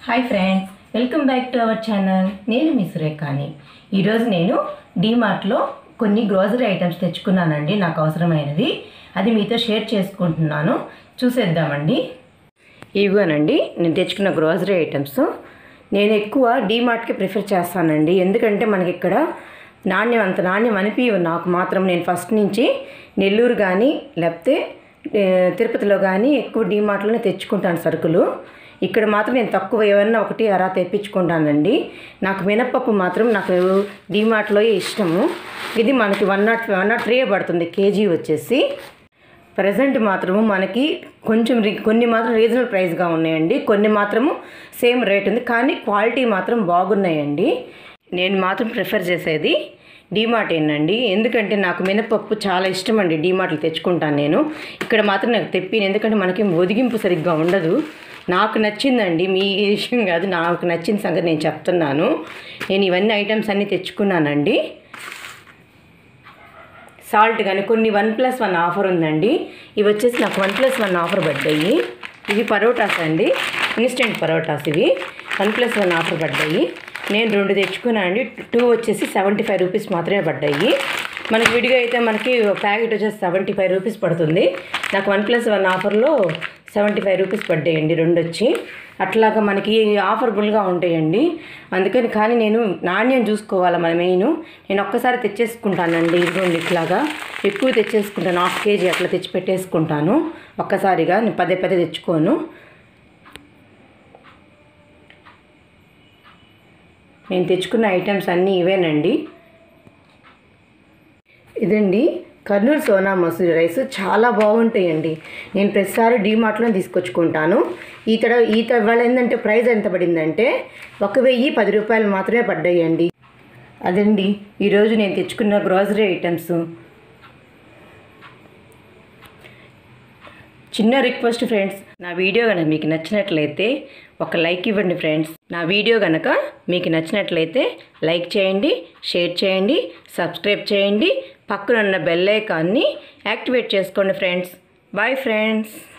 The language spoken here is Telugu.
hi friends welcome back to our channel నేను మీ సురేఖాని ఈరోజు నేను డీమార్ట్లో కొన్ని గ్రోసరీ ఐటమ్స్ తెచ్చుకున్నానండి నాకు అవసరమైనది అది మీతో షేర్ చేసుకుంటున్నాను చూసేద్దామండి ఇవిగోనండి నేను తెచ్చుకున్న గ్రోసరీ ఐటమ్స్ నేను ఎక్కువ డీమార్ట్కి ప్రిఫర్ చేస్తానండి ఎందుకంటే మనకి ఇక్కడ నాణ్యం అంత నాణ్యం అనిపించవు నాకు మాత్రం నేను ఫస్ట్ నుంచి నెల్లూరు కానీ లేకపోతే ఏ, తిరుపతిలో కానీ ఎక్కువ డీమార్ట్లోనే తెచ్చుకుంటాను సరుకులు ఇక్కడ మాత్రం నేను తక్కువ ఏమన్నా ఒకటి అరా తెప్పించుకుంటానండి నాకు మినప్పప్పు మాత్రం నాకు డీమార్ట్లో ఇష్టము ఇది మనకి one not one not three పడుతుంది కేజీ వచ్చేసి ప్రజెంట్ మాత్రము మనకి కొంచెం రి- కొన్ని మాత్రం రీజనబుల్ ప్రైస్గా ఉన్నాయండి కొన్ని మాత్రము సేమ్ రేట్ ఉంది కానీ క్వాలిటీ మాత్రం బాగున్నాయండి నేను మాత్రం ప్రిఫర్ చేసేది డీమార్ట్ ఏంటండి ఎందుకంటే నాకు మినపప్పు చాలా ఇష్టం అండి డీమార్ట్లు తెచ్చుకుంటాను నేను ఇక్కడ మాత్రం నాకు తెప్పిన ఎందుకంటే మనకి ఒదిగింపు సరిగ్గా ఉండదు నాకు నచ్చిందండి మీ విషయం కాదు నాకు నచ్చిన సంగతి నేను చెప్తున్నాను నేను ఇవన్నీ ఐటమ్స్ అన్నీ తెచ్చుకున్నానండి సాల్ట్ కానీ కొన్ని వన్ ప్లస్ వన్ ఆఫర్ ఉందండి ఇవి వచ్చేసి నాకు వన్ ప్లస్ వన్ ఆఫర్ పడ్డాయి ఇవి పరోటాస్ అండి ఇన్స్టెంట్ పరోటాస్ ఇవి వన్ ప్లస్ వన్ ఆఫర్ పడ్డాయి నేను రెండు తెచ్చుకున్నాను అండి టూ వచ్చేసి సెవెంటీ ఫైవ్ రూపీస్ మాత్రమే పడ్డాయి మనకి విడిగా అయితే మనకి ప్యాకెట్ వచ్చేసి సెవెంటీ ఫైవ్ రూపీస్ పడుతుంది నాకు వన్ ప్లస్ వన్ ఆఫర్లో సెవెంటీ ఫైవ్ రూపీస్ పడ్డాయండి రెండు వచ్చి అట్లాగా మనకి ఆఫర్బుల్గా ఉంటాయండి అందుకని కానీ నేను నాణ్యం చూసుకోవాలి మన మెయిన్ నేను ఒక్కసారి తెచ్చేసుకుంటానండి ఇదిగోండి ఇట్లాగా ఎక్కువ తెచ్చేసుకుంటాను హాఫ్ కేజీ అట్లా తెచ్చి పెట్టేసుకుంటాను ఒక్కసారిగా నేను పదే పదే తెచ్చుకోను నేను తెచ్చుకున్న ఐటమ్స్ అన్నీ ఇవేనండి ఇదండి కర్నూలు సోనా మసూరి రైస్ చాలా బాగుంటాయండి నేను ప్రతిసారి డీమార్ట్లో తీసుకొచ్చుకుంటాను ఈతడ ఈత ఇవాళ ఏంటంటే ప్రైస్ ఎంత పడిందంటే ఒక వెయ్యి పది రూపాయలు మాత్రమే పడ్డాయండి అదండి ఈరోజు నేను తెచ్చుకున్న గ్రోసరీ ఐటమ్స్ చిన్న రిక్వెస్ట్ ఫ్రెండ్స్ నా వీడియో కనుక మీకు నచ్చినట్లయితే ఒక లైక్ ఇవ్వండి ఫ్రెండ్స్ నా వీడియో కనుక మీకు నచ్చినట్లయితే లైక్ చేయండి షేర్ చేయండి సబ్స్క్రైబ్ చేయండి పక్కన ఉన్న బెల్ ఐకాన్ని యాక్టివేట్ చేసుకోండి ఫ్రెండ్స్ బాయ్ ఫ్రెండ్స్